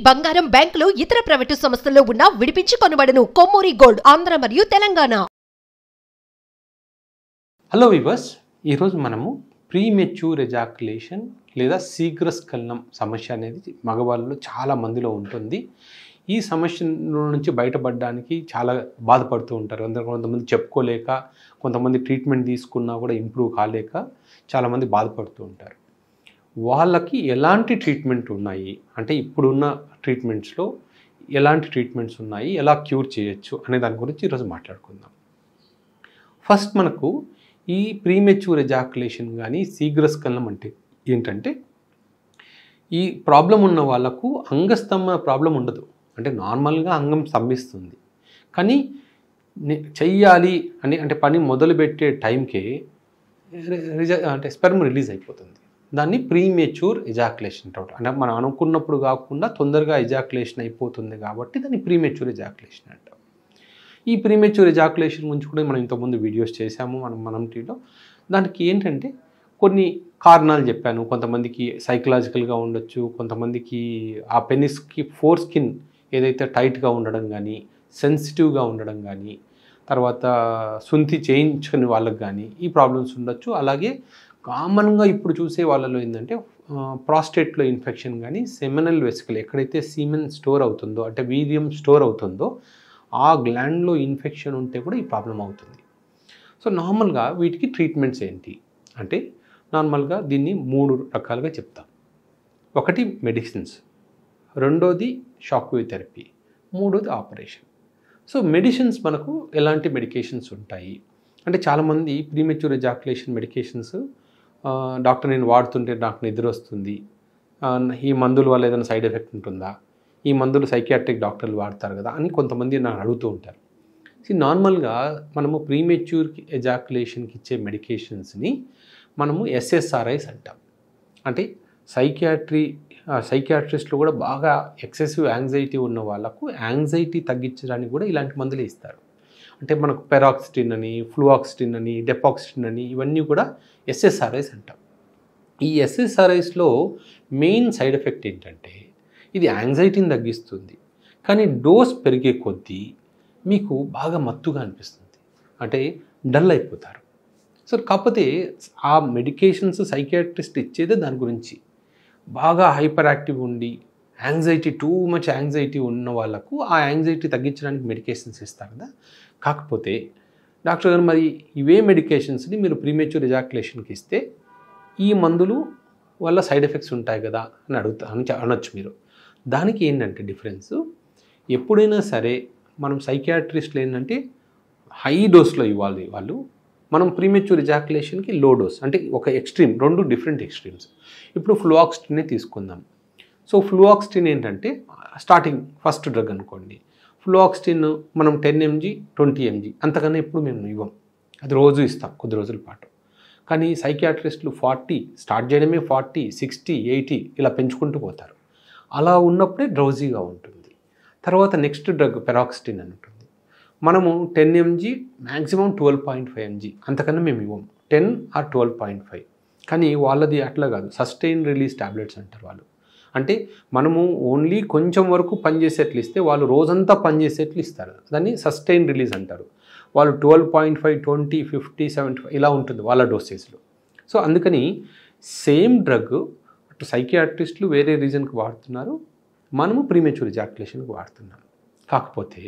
బంగారం బ్యాంకులు ఇతర ప్రైవేటు సంస్థల్లో ఉన్న విడిపించి కొనబడను కొమ్మూరి గోల్డ్ ఆంధ్ర మరియు తెలంగాణ హలో వివర్స్ ఈరోజు మనము ప్రీమెచ్యూర్ ఎజాకులేషన్ లేదా శీఘ్రస్ఖలనం సమస్య అనేది మగవాళ్ళలో చాలా మందిలో ఉంటుంది ఈ సమస్య నుంచి బయటపడడానికి చాలా బాధపడుతూ ఉంటారు అందరూ కొంతమంది చెప్పుకోలేక కొంతమంది ట్రీట్మెంట్ తీసుకున్నా కూడా ఇంప్రూవ్ కాలేక చాలామంది బాధపడుతూ ఉంటారు వాళ్ళకి ఎలాంటి ట్రీట్మెంట్ ఉన్నాయి అంటే ఇప్పుడున్న ట్రీట్మెంట్స్లో ఎలాంటి ట్రీట్మెంట్స్ ఉన్నాయి ఎలా క్యూర్ చేయొచ్చు అనే దాని గురించి ఈరోజు మాట్లాడుకుందాం ఫస్ట్ మనకు ఈ ప్రీమెచ్యూర్ ఎజాకులేషన్ కానీ శీఘ్రస్ఖలనం అంటే ఏంటంటే ఈ ప్రాబ్లం ఉన్న వాళ్ళకు అంగస్తంభన ప్రాబ్లం ఉండదు అంటే నార్మల్గా అంగం స్తంభిస్తుంది కానీ ని- చెయ్యాలి అని అంటే పని మొదలుపెట్టే టైంకే రిజ అంటే స్పెర్మ్ రిలీజ్ అయిపోతుంది దాన్ని ప్రీమెచ్యూర్ ఎజాకులేషన్ అంటారు అంటే మనం అనుకున్నప్పుడు కాకుండా తొందరగా ఎజాకులేషన్ అయిపోతుంది కాబట్టి దాన్ని ప్రీమెచ్యూర్ ఎజాకులేషన్ అంటాం ఈ ప్రీమెచ్యూర్ ఎజాకులేషన్ గురించి కూడా మనం ఇంతకుముందు వీడియోస్ చేశాము మనం మనం టీలో దానికి ఏంటంటే కొన్ని కారణాలు చెప్పాను కొంతమందికి సైకలాజికల్గా ఉండొచ్చు కొంతమందికి ఆ పెనిస్కి ఫోర్ స్కిన్ ఏదైతే టైట్గా ఉండడం కానీ సెన్సిటివ్గా ఉండడం కానీ తర్వాత సుంతి చేయించుకునే వాళ్ళకి కానీ ఈ ప్రాబ్లమ్స్ ఉండొచ్చు అలాగే కామన్గా ఇప్పుడు చూసే వాళ్ళలో ఏంటంటే ప్రాస్టేట్లో ఇన్ఫెక్షన్ కానీ సెమినల్ వెసికల్ ఎక్కడైతే సీమెన్ స్టోర్ అవుతుందో అంటే వీర్యం స్టోర్ అవుతుందో ఆ గ్లాండ్లో ఇన్ఫెక్షన్ ఉంటే కూడా ఈ ప్రాబ్లం అవుతుంది సో నార్మల్గా వీటికి ట్రీట్మెంట్స్ ఏంటి అంటే నార్మల్గా దీన్ని మూడు రకాలుగా చెప్తాం ఒకటి మెడిసిన్స్ రెండోది షాక్ వేవ్ థెరపీ మూడోది ఆపరేషన్ సో మెడిసిన్స్ మనకు ఎలాంటి మెడికేషన్స్ ఉంటాయి అంటే చాలామంది ప్రీమెచ్యూర్ ఎజాకులేషన్ మెడికేషన్స్ డాక్టర్ నేను వాడుతుంటే నాకు నిద్ర వస్తుంది ఆ, ఈ మందుల వల్ల ఏదైనా సైడ్ ఎఫెక్ట్ ఉంటుందా ఈ మందులు సైకియాట్రిక్ డాక్టర్లు వాడతారు కదా అని కొంతమంది నాకు అడుగుతూ ఉంటారు సో నార్మల్గా మనము ప్రీమెచ్యూర్ ఎజాకులేషన్కి ఇచ్చే మెడికేషన్స్ని మనము ఎస్ఎస్ఆర్ఐస్ అంటాం అంటే సైకియాట్రీ సైకియాట్రిస్ట్లో కూడా బాగా ఎక్సెసివ్ యాంగ్జైటీ ఉన్న వాళ్ళకు యాంగ్జైటీ తగ్గించడానికి కూడా ఇలాంటి మందులే ఇస్తారు అంటే మనకు పెరాక్సిటిన్ అని ఫ్లూఆక్సిటిన్ అని డెపాక్సిటిన్ అని ఇవన్నీ కూడా ఎస్ఎస్ఆర్ఐస్ అంటాం ఈ ఎస్ఎస్ఆర్ఐస్లో మెయిన్ సైడ్ ఎఫెక్ట్ ఏంటంటే ఇది యాంగ్జైటీని తగ్గిస్తుంది కానీ డోస్ పెరిగే కొద్దీ మీకు బాగా మత్తుగా అనిపిస్తుంది అంటే డల్ అయిపోతారు సో కాకపోతే ఆ మెడికేషన్స్ సైకియాట్రిస్ట్ ఇచ్చేదే దాని గురించి బాగా హైపర్ యాక్టివ్ ఉండి యాంగ్జైటీ టూ మచ్ యాంగ్జైటీ ఉన్న వాళ్ళకు ఆ యాంగ్జైటీ తగ్గించడానికి మెడికేషన్స్ ఇస్తారు కదా కాకపోతే డాక్టర్ గారు మరి ఇవే మెడికేషన్స్ని మీరు ప్రీమేచ్యూర్ ఎజాకులేషన్కి ఇస్తే ఈ మందులు వల్ల సైడ్ ఎఫెక్ట్స్ ఉంటాయి కదా అని అడుగుతా అని చె- అనొచ్చు మీరు దానికి ఏంటంటే డిఫరెన్స్ ఎప్పుడైనా సరే మనం సైకియాట్రిస్ట్లు ఏంటంటే హై డోస్లో ఇవ్వాలి వాళ్ళు మనం ప్రీమెచ్యూర్ ఎజాకులేషన్కి లో డోస్ అంటే ఒక ఎక్స్ట్రీమ్ రెండు డిఫరెంట్ ఎక్స్ట్రీమ్స్ ఇప్పుడు ఫ్లూఆక్స్టినే తీసుకుందాం సో ఫ్లూఆక్స్టిన్ ఏంటంటే స్టార్టింగ్ ఫస్ట్ డ్రగ్ అనుకోండి ఫ్లూఆక్స్టిన్ మనం టెన్ ఎంజీ ట్వంటీ ఎంజీ అంతకన్నా ఎప్పుడు మేము ఇవ్వం అది రోజు ఇస్తాం కొద్ది రోజుల పాటు కానీ సైకియాట్రిస్టులు ఫార్టీ స్టార్ట్ చేయడమే ఫార్టీ సిక్స్టీ ఎయిటీ ఇలా పెంచుకుంటూ పోతారు అలా ఉన్నప్పుడే డ్రౌజీగా ఉంటుంది తర్వాత నెక్స్ట్ డ్రగ్ పెరాక్సిటిన్ అని ఉంటుంది మనము ten mg maximum twelve point five mg అంతకన్నా మేము ఇవ్వం ten or twelve point five కానీ వాళ్ళది అట్లా కాదు సస్టైన్ రిలీజ్ టాబ్లెట్స్ అంటారు వాళ్ళు అంటే మనము ఓన్లీ కొంచెం వరకు పనిచేసేట్లు ఇస్తే వాళ్ళు రోజంతా పనిచేసేట్లు ఇస్తారు దాన్ని సస్టైన్ రిలీజ్ అంటారు వాళ్ళు twelve point five twenty fifty seventy five ఇలా ఉంటుంది వాళ్ళ డోసేజ్లో సో అందుకని సేమ్ డ్రగ్ అటు సైకియాట్రిస్టులు వేరే రీజన్కి వాడుతున్నారు మనము ప్రీమెచ్యూర్ ఎజాకులేషన్కి వాడుతున్నాం కాకపోతే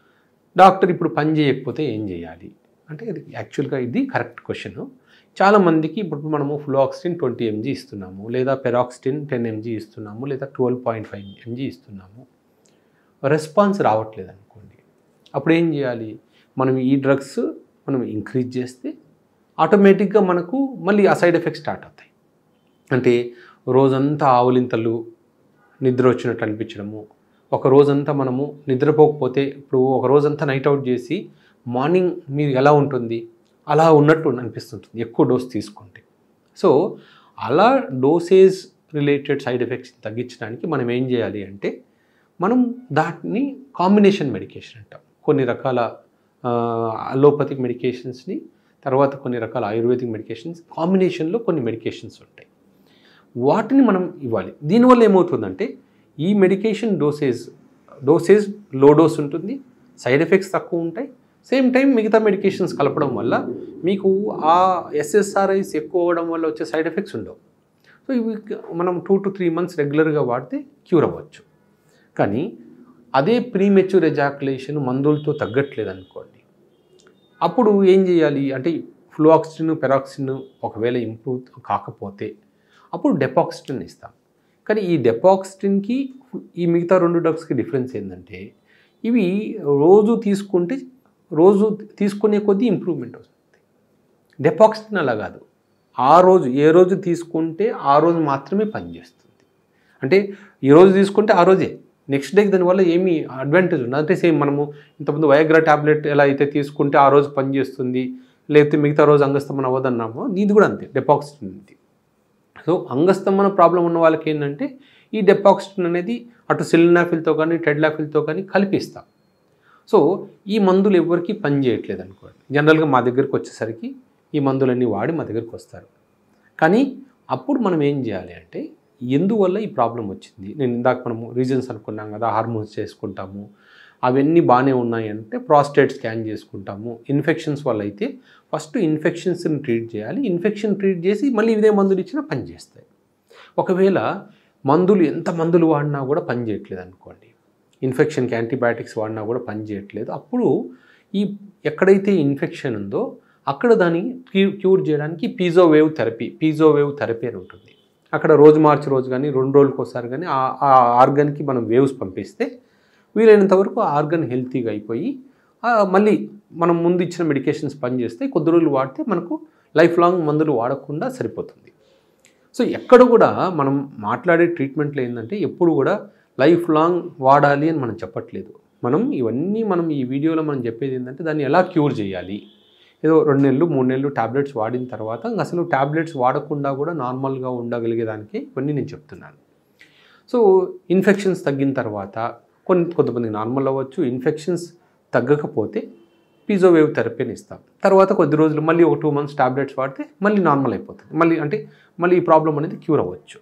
డాక్టర్ ఇప్పుడు పని చేయకపోతే ఏం చేయాలి అంటే ఇది యాక్చువల్గా ఇది కరెక్ట్ క్వశ్చన్ చాలామందికి ఇప్పుడు మనము ఫ్లోఆక్సిటిన్ ట్వంటీ ఎంజీ ఇస్తున్నాము లేదా పెరాక్సిటిన్ టెన్ ఎంజీ ఇస్తున్నాము లేదా ట్వెల్వ్ పాయింట్ ఫైవ్ ఎంజీ ఇస్తున్నాము రెస్పాన్స్ రావట్లేదు అనుకోండి అప్పుడు ఏం చేయాలి మనం ఈ డ్రగ్స్ మనం ఇంక్రీజ్ చేస్తే ఆటోమేటిక్గా మనకు మళ్ళీ ఆ సైడ్ ఎఫెక్ట్స్ స్టార్ట్ అవుతాయి అంటే రోజంతా ఆవులింతలు నిద్ర వచ్చినట్టు అనిపించడము ఒక రోజంతా మనము నిద్రపోకపోతే ఇప్పుడు ఒక రోజంతా నైట్ అవుట్ చేసి మార్నింగ్ మీరు ఎలా ఉంటుంది అలా ఉన్నట్టు అనిపిస్తుంటుంది ఎక్కువ డోస్ తీసుకుంటే సో అలా డోసేజ్ రిలేటెడ్ సైడ్ ఎఫెక్ట్స్ తగ్గించడానికి మనం ఏం చేయాలి అంటే మనం దాటిని కాంబినేషన్ మెడికేషన్ అంటాం కొన్ని రకాల అలోపతిక్ మెడికేషన్స్ని తర్వాత కొన్ని రకాల ఆయుర్వేదిక్ మెడికేషన్స్ కాంబినేషన్లో కొన్ని మెడికేషన్స్ ఉంటాయి వాటిని మనం ఇవ్వాలి దీనివల్ల ఏమవుతుందంటే ఈ medication dosage dosage low dose ఉంటుంది సైడ్ ఎఫెక్ట్స్ తక్కువ ఉంటాయి సేమ్ టైం మిగతా మెడికేషన్స్ కలపడం వల్ల మీకు ఆ ఎస్ఎస్ఆర్ఐస్ ఎక్కువ అవ్వడం వల్ల వచ్చే సైడ్ ఎఫెక్ట్స్ ఉండవు సో ఇవి మనం టూ టు త్రీ మంత్స్ రెగ్యులర్గా వాడితే క్యూర్ అవ్వచ్చు కానీ అదే ప్రీమెచ్యూర్ ఎజాకులేషన్ మందులతో తగ్గట్లేదు అనుకోండి అప్పుడు ఏం చేయాలి అంటే ఫ్లోఆక్సిన్ పెరాక్సిన్ ఒకవేళ ఇంప్రూవ్ కాకపోతే అప్పుడు డెపాక్సిటిన్ ఇస్తాం కానీ ఈ డెపాక్సిటిన్కి ఈ మిగతా రెండు డ్రగ్స్కి డిఫరెన్స్ ఏంటంటే ఇవి రోజు తీసుకుంటే రోజు తీసుకునే కొద్దీ ఇంప్రూవ్మెంట్ వస్తుంది డెపాక్సిటిన్ అలా కాదు ఆ రోజు ఏ రోజు తీసుకుంటే ఆ రోజు మాత్రమే పనిచేస్తుంది అంటే ఈ రోజు తీసుకుంటే ఆ రోజే నెక్స్ట్ డేకి దానివల్ల ఏమీ అడ్వాంటేజ్ ఉండదు అంటే సేమ్ మనము ఇంతకుముందు వయగ్రా ట్యాబ్లెట్ ఎలా అయితే తీసుకుంటే ఆ రోజు పనిచేస్తుంది లేకపోతే మిగతా రోజు అంగస్తమన అవ్వదన్నామో ఇది కూడా అంతే డెపాక్సిటిన్ ఇది సో అంగస్తమన ప్రాబ్లం ఉన్న వాళ్ళకి ఏంటంటే ఈ డెపాక్సిటిన్ అనేది అటు సిలినాఫిల్తో కానీ టెడ్లాఫిల్తో కానీ కలిపిస్తాం సో ఈ మందులు ఎవరికి పని చేయట్లేదు అనుకోండి జనరల్గా మా దగ్గరికి వచ్చేసరికి ఈ మందులన్నీ వాడి మా దగ్గరికి వస్తారు కానీ అప్పుడు మనం ఏం చేయాలి అంటే ఎందువల్ల ఈ ప్రాబ్లం వచ్చింది నేను ఇందాక మనము రీజన్స్ అనుకున్నాం కదా హార్మోన్స్ చేసుకుంటాము అవన్నీ బాగానే ఉన్నాయి అంటే ప్రాస్టేట్ స్కాన్ చేసుకుంటాము ఇన్ఫెక్షన్స్ వల్ల అయితే ఫస్ట్ ఇన్ఫెక్షన్స్ని ట్రీట్ చేయాలి ఇన్ఫెక్షన్ ట్రీట్ చేసి మళ్ళీ ఇదే మందులు ఇచ్చినా పని చేస్తాయి ఒకవేళ మందులు ఎంత మందులు వాడినా కూడా పని చేయట్లేదు అనుకోండి ఇన్ఫెక్షన్కి యాంటీబయాటిక్స్ వాడినా కూడా పని చేయట్లేదు అప్పుడు ఈ ఎక్కడైతే ఇన్ఫెక్షన్ ఉందో అక్కడ దాన్ని క్యూ- క్యూర్ చేయడానికి piezo wave therapy piezo wave therapy అని ఉంటుంది అక్కడ రోజు మార్చి రోజు కానీ రెండు రోజులకు ఒకసారి కానీ ఆ- ఆ ఆర్గన్కి మనం వేవ్స్ పంపిస్తే వీలైనంత వరకు ఆ ఆర్గన్ హెల్తీగా అయిపోయి ఆ మళ్ళీ మనం ముందు ఇచ్చిన మెడికేషన్స్ పనిచేస్తే కొద్ది రోజులు వాడితే మనకు లైఫ్ లాంగ్ మందులు వాడకుండా సరిపోతుంది సో ఎక్కడ కూడా మనం మాట్లాడే ట్రీట్మెంట్లో ఏంటంటే ఎప్పుడు కూడా లైఫ్ లాంగ్ వాడాలి అని మనం చెప్పట్లేదు మనం ఇవన్నీ మనం ఈ వీడియోలో మనం చెప్పేది ఏంటంటే దాన్ని ఎలా క్యూర్ చేయాలి ఏదో రెండు నెలలు మూడు నెలలు టాబ్లెట్స్ వాడిన తర్వాత ఇంక అసలు టాబ్లెట్స్ వాడకుండా కూడా నార్మల్గా ఉండగలిగేదానికి ఇవన్నీ నేను చెప్తున్నాను సో ఇన్ఫెక్షన్స్ తగ్గిన తర్వాత కొన్ని కొంతమందికి నార్మల్ అవ్వచ్చు ఇన్ఫెక్షన్స్ తగ్గకపోతే పీజోవేవ్ థెరపీని ఇస్తాం తర్వాత కొద్ది రోజులు మళ్ళీ ఒక టూ మంత్స్ టాబ్లెట్స్ వాడితే మళ్ళీ నార్మల్ అయిపోతుంది మళ్ళీ అంటే మళ్ళీ ఈ ప్రాబ్లం అనేది క్యూర్ అవ్వచ్చు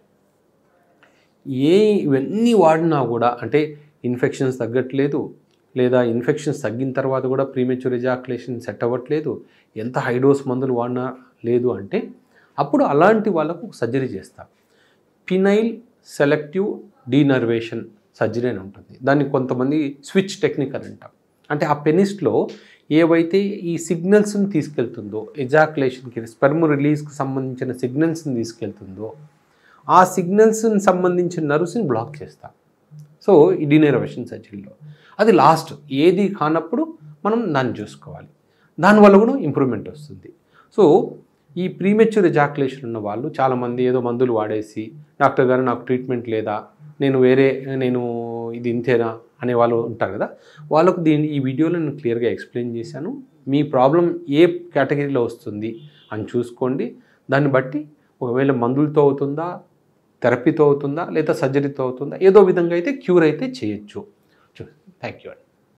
ఏ ఇవన్నీ వాడినా కూడా అంటే ఇన్ఫెక్షన్స్ తగ్గట్లేదు లేదా ఇన్ఫెక్షన్స్ తగ్గిన తర్వాత కూడా ప్రీమెచ్యూర్ ఎజాకులేషన్ సెట్ అవ్వట్లేదు ఎంత హై డోస్ మందులు వాడినా లేదు అంటే అప్పుడు అలాంటి వాళ్ళకు సర్జరీ చేస్తాం పినైల్ సెలెక్టివ్ డీనర్వేషన్ సర్జరీ అని ఉంటుంది దాన్ని కొంతమంది స్విచ్ టెక్నిక్ అని అంటాం అంటే ఆ పెనిస్ట్లో ఏవైతే ఈ సిగ్నల్స్ని తీసుకెళ్తుందో ఎజాకులేషన్కి స్పెర్మ్ రిలీజ్కి సంబంధించిన సిగ్నల్స్ని తీసుకెళ్తుందో ఆ సిగ్నల్స్ని సంబంధించిన నర్వ్స్ని బ్లాక్ చేస్తాం సో ఈ డీనర్వేషన్ సర్జరీలో అది లాస్ట్ ఏది కానప్పుడు మనం దాన్ని చూసుకోవాలి దానివల్ల కూడా ఇంప్రూవ్మెంట్ వస్తుంది సో ఈ ప్రీమెచ్యూర్ ఎజాకులేషన్ ఉన్న వాళ్ళు చాలామంది ఏదో మందులు వాడేసి డాక్టర్ గారు నాకు ట్రీట్మెంట్ లేదా నేను వేరే నేను ఇది ఇంతేనా అనే వాళ్ళు ఉంటారు కదా వాళ్ళకు దీని ఈ వీడియోలో నేను క్లియర్గా ఎక్స్ప్లెయిన్ చేశాను మీ ప్రాబ్లం ఏ కేటగిరీలో వస్తుంది అని చూసుకోండి దాన్ని బట్టి ఒకవేళ మందులతో అవుతుందా థెరపీతో అవుతుందా లేదా సర్జరీతో అవుతుందా ఏదో విధంగా అయితే క్యూర్ అయితే చేయొచ్చు థ్యాంక్ యూ అండి